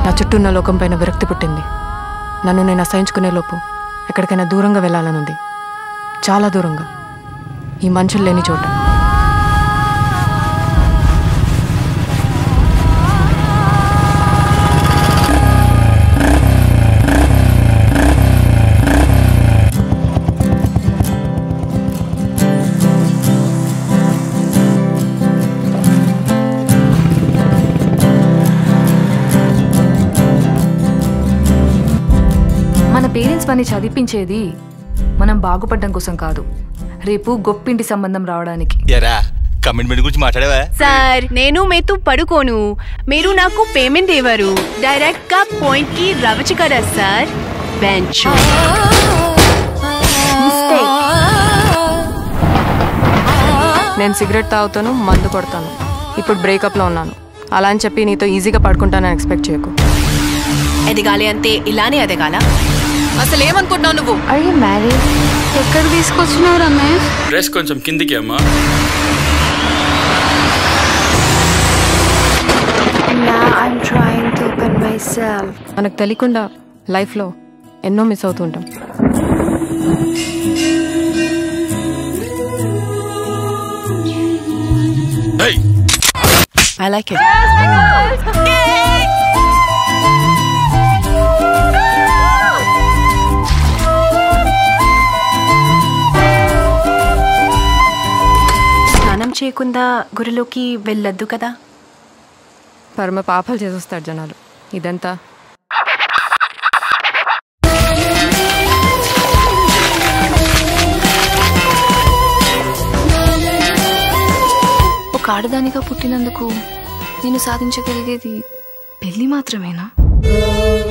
నా చుట్టూ ఉన్న లోకం పైన విరక్తి పుట్టింది నన్ను నేను అసహించుకునే లోపు ఎక్కడికైనా దూరంగా వెళ్ళాలనుంది చాలా దూరంగా ఈ మనుషులు లేని చోట మన పేరెంట్స్ మనని చదివించేది మనం బాగుపడడం కోసం కాదు రేపు గొప్పింటి సంబంధం రావడానికి ఎరా కమిట్మెంట్ గురించి మాట్లాడావా సార్ నేను మీతో పడుకోను మీరు నాకు పేమెంట్ ఇవ్వరు డైరెక్ట్ గా పాయింట్ కి రవచ్చు కదా సార్ బెంచ్ నేను సిగరెట్ తాగుతాను మందు కొడతాను ఇప్పుడు బ్రేకప్లో ఉన్నాను అలా అని చెప్పి నీతో ఈజీగా పడుకుంటానని ఎక్స్పెక్ట్ చేయకు ఎదగాలి అంతే ఇలానే ఎదగాల అసలు ఏమనుకుంటున్నావు నువ్వు అయ్యే మ్యారేజ్ ఎక్కడ తీసుకొచ్చినావు రమేష్ డ్రెస్ కొంచెం కిందికి అమ్మా మనకు తెలియకుండా లైఫ్లో ఎన్నో మిస్ అవుతూ ఉంటాం Hey! ఐ లైక్ ఇట్ స్నానం చేయకుండా గురిలోకి వెళ్ళొద్దు కదా పరమ పాపాలు చేసేస్తాడు జనాలు ఇదంతా ఒక ఆడదానిగా పుట్టినందుకు నేను సాధించగలిగేది పెళ్లి మాత్రమేనా